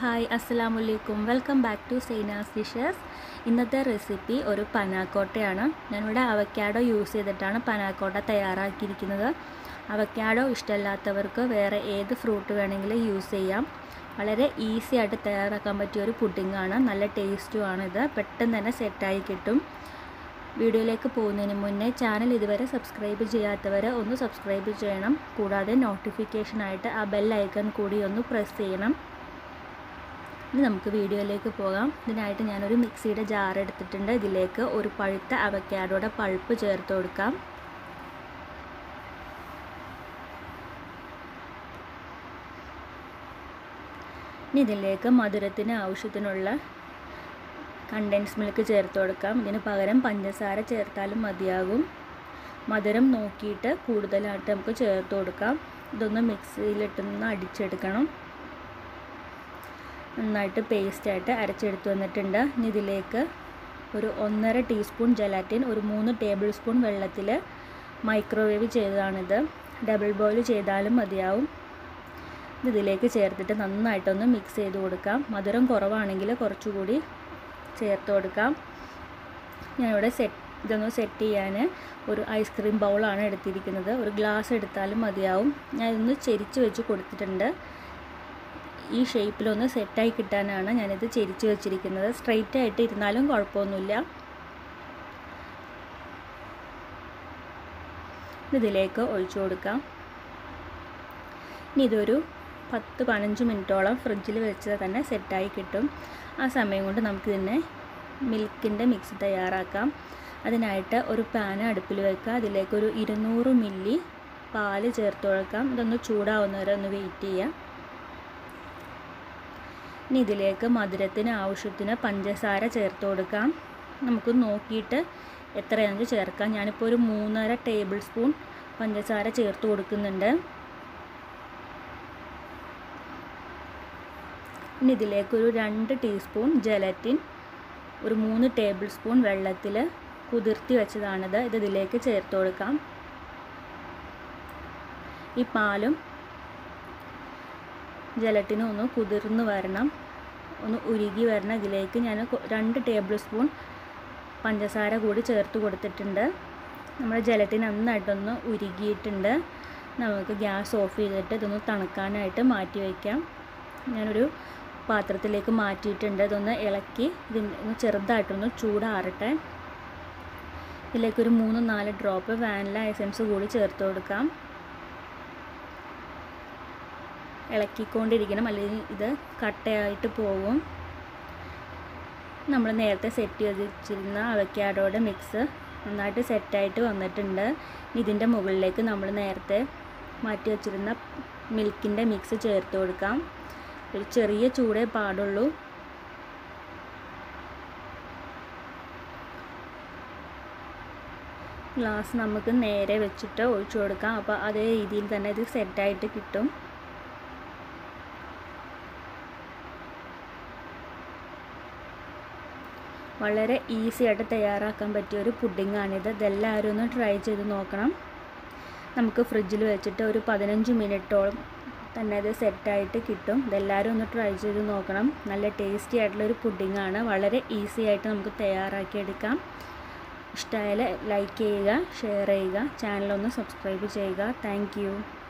hi അസ്സലാമു അലൈക്കും welcome back to Zainas dishes ഇന്നത്തെ റെസിപ്പി ഒരു പനാക്കോട്ടയാണ് ഞാനിവിടെ അവക്കാഡോ യൂസ് ചെയ്തിട്ടാണ് പനാക്കോട്ട തയ്യാറാക്കിയിരിക്കുന്നത് അവക്കാഡോ ഇഷ്ടമല്ലാത്തവർക്ക് വേറെ ഏത് ഫ്രൂട്ട് വേണമെങ്കിലും യൂസ് ചെയ്യാം വളരെ ഈസി ആയിട്ട് തയ്യാറാക്കാൻ പറ്റിയ ഒരു പുഡിങ്ങാണ് നല്ല ടേസ്റ്റുമാണ് ഇത് പെട്ടെന്ന് തന്നെ സെറ്റായി കിട്ടും വീഡിയോയിലേക്ക് പോകുന്നതിന് മുന്നേ ചാനൽ ഇതുവരെ സബ്സ്ക്രൈബ് ചെയ്യാത്തവർ ഒന്ന് സബ്സ്ക്രൈബ് ചെയ്യണം കൂടാതെ നോട്ടിഫിക്കേഷനായിട്ട് ആ ബെൽ ഐക്കൺ കൂടി ഒന്ന് പ്രസ് ചെയ്യണം ഇനി നമുക്ക് വീഡിയോയിലേക്ക് പോകാം ഇതിനായിട്ട് ഞാനൊരു മിക്സിയുടെ ജാർ എടുത്തിട്ടുണ്ട് ഇതിലേക്ക് ഒരു പഴുത്ത അവക്കാഡോയുടെ പൾപ്പ് ചേർത്ത് കൊടുക്കാം ഇനി ഇതിലേക്ക് മധുരത്തിന് ആവശ്യത്തിനുള്ള കണ്ടൻസ് മിൽക്ക് ചേർത്ത് കൊടുക്കാം ഇതിന് പകരം പഞ്ചസാര ചേർത്താലും മതിയാകും മധുരം നോക്കിയിട്ട് കൂടുതലായിട്ട് നമുക്ക് ചേർത്ത് കൊടുക്കാം ഇതൊന്ന് മിക്സിയിലിട്ടൊന്ന് അടിച്ചെടുക്കണം നന്നായിട്ട് പേസ്റ്റായിട്ട് അരച്ചെടുത്ത് വന്നിട്ടുണ്ട് ഇനി ഇതിലേക്ക് ഒരു ഒന്നര ടീസ്പൂൺ ജലാറ്റിൻ ഒരു മൂന്ന് ടേബിൾ സ്പൂൺ വെള്ളത്തിൽ മൈക്രോവേവ് ചെയ്തതാണിത് ഡബിൾ ബോയിൽ ചെയ്താലും മതിയാവും ഇതിലേക്ക് ചേർത്തിട്ട് നന്നായിട്ടൊന്ന് മിക്സ് ചെയ്ത് കൊടുക്കാം മധുരം കുറവാണെങ്കിൽ കുറച്ചുകൂടി ചേർത്ത് കൊടുക്കാം ഞാനിവിടെ സെറ്റ് ഇതൊന്ന് സെറ്റ് ചെയ്യാൻ ഒരു ഐസ്ക്രീം ബൗളാണ് എടുത്തിരിക്കുന്നത് ഒരു ഗ്ലാസ് എടുത്താലും മതിയാവും ഞാൻ ഇതൊന്ന് ചെരിച്ച് വെച്ച് കൊടുത്തിട്ടുണ്ട് ഈ ഷേപ്പിലൊന്ന് സെറ്റായി കിട്ടാനാണ് ഞാനിത് ചെരിച്ച് വെച്ചിരിക്കുന്നത് സ്ട്രെയിറ്റ് ആയിട്ട് ഇരുന്നാലും കുഴപ്പമൊന്നുമില്ല ഇതിലേക്ക് ഒഴിച്ചു കൊടുക്കാം ഇനി ഇതൊരു പത്ത് പതിനഞ്ച് മിനിറ്റോളം ഫ്രിഡ്ജിൽ വെച്ച് തന്നെ സെറ്റായി കിട്ടും ആ സമയം കൊണ്ട് നമുക്കിതിനെ മിൽക്കിൻ്റെ മിക്സ് തയ്യാറാക്കാം അതിനായിട്ട് ഒരു പാൻ അടുപ്പിൽ വെക്കുക അതിലേക്ക് ഒരു ഇരുന്നൂറ് മില്ലി പാല് ചേർത്ത് കൊടുക്കാം ഇതൊന്ന് ചൂടാവുന്നവരെ ഒന്ന് വെയിറ്റ് ചെയ്യാം ഇനി ഇതിലേക്ക് മധുരത്തിന് ആവശ്യത്തിന് പഞ്ചസാര ചേർത്ത് കൊടുക്കാം നമുക്ക് നോക്കിയിട്ട് എത്രയാണെന്ന് ചേർക്കാം ഞാനിപ്പോൾ ഒരു മൂന്നര ടേബിൾ സ്പൂൺ പഞ്ചസാര ചേർത്ത് കൊടുക്കുന്നുണ്ട് ഇനി ഇതിലേക്ക് ഒരു രണ്ട് ടീസ്പൂൺ ജലറ്റിൻ ഒരു മൂന്ന് ടേബിൾ സ്പൂൺ വെള്ളത്തിൽ കുതിർത്തി വെച്ചതാണിത് ഇത് ഇതിലേക്ക് ചേർത്ത് കൊടുക്കാം ഈ പാലും ജലറ്റിനും ഒന്ന് കുതിർന്ന് വരണം ഒന്ന് ഉരുകി വരണം ഇതിലേക്ക് ഞാൻ രണ്ട് ടേബിൾ സ്പൂൺ പഞ്ചസാര കൂടി ചേർത്ത് കൊടുത്തിട്ടുണ്ട് നമ്മുടെ ജലറ്റിൻ നന്നായിട്ടൊന്ന് ഉരുകിയിട്ടുണ്ട് നമുക്ക് ഗ്യാസ് ഓഫ് ചെയ്തിട്ട് ഇതൊന്ന് തണുക്കാനായിട്ട് മാറ്റി വയ്ക്കാം ഞാനൊരു പാത്രത്തിലേക്ക് മാറ്റിയിട്ടുണ്ട് ഇതൊന്ന് ഇളക്കി ഇതിന് ചെറുതായിട്ടൊന്ന് ചൂടാറട്ടെ ഇതിലേക്കൊരു മൂന്ന് നാല് ഡ്രോപ്പ് വാനില എസൻസ് കൂടി ചേർത്ത് കൊടുക്കാം ഇളക്കിക്കൊണ്ടിരിക്കണം അല്ലെങ്കിൽ ഇത് കട്ടയായിട്ട് പോകും നമ്മൾ നേരത്തെ സെറ്റ് ചെയ്ത് വെച്ചിരുന്ന അവക്കാഡോയുടെ മിക്സ് നന്നായിട്ട് സെറ്റായിട്ട് വന്നിട്ടുണ്ട് ഇതിൻ്റെ മുകളിലേക്ക് നമ്മൾ നേരത്തെ മാറ്റി വെച്ചിരുന്ന മിൽക്കിൻ്റെ മിക്സ് ചേർത്ത് കൊടുക്കാം ഒരു ചെറിയ ചൂടേ പാടുള്ളൂ ഗ്ലാസ് നമുക്ക് നേരെ വെച്ചിട്ട് ഒഴിച്ചു കൊടുക്കാം അപ്പോൾ അതേ രീതിയിൽ തന്നെ ഇത് സെറ്റായിട്ട് കിട്ടും വളരെ ഈസി ആയിട്ട് തയ്യാറാക്കാൻ പറ്റിയ ഒരു പുഡിങ്ങാണിത് ഇതെല്ലാവരും ഒന്ന് ട്രൈ ചെയ്ത് നോക്കണം നമുക്ക് ഫ്രിഡ്ജിൽ വെച്ചിട്ട് ഒരു പതിനഞ്ച് മിനിറ്റോളം തന്നെ ഇത് സെറ്റായിട്ട് കിട്ടും ഇതെല്ലാവരും ഒന്ന് ട്രൈ ചെയ്ത് നോക്കണം നല്ല ടേസ്റ്റി ആയിട്ടുള്ളൊരു പുഡിങ്ങാണ് വളരെ ഈസി ആയിട്ട് നമുക്ക് തയ്യാറാക്കിയെടുക്കാം ഇഷ്ടമായാൽ ലൈക്ക് ചെയ്യുക ഷെയർ ചെയ്യുക ചാനലൊന്ന് സബ്സ്ക്രൈബ് ചെയ്യുക താങ്ക്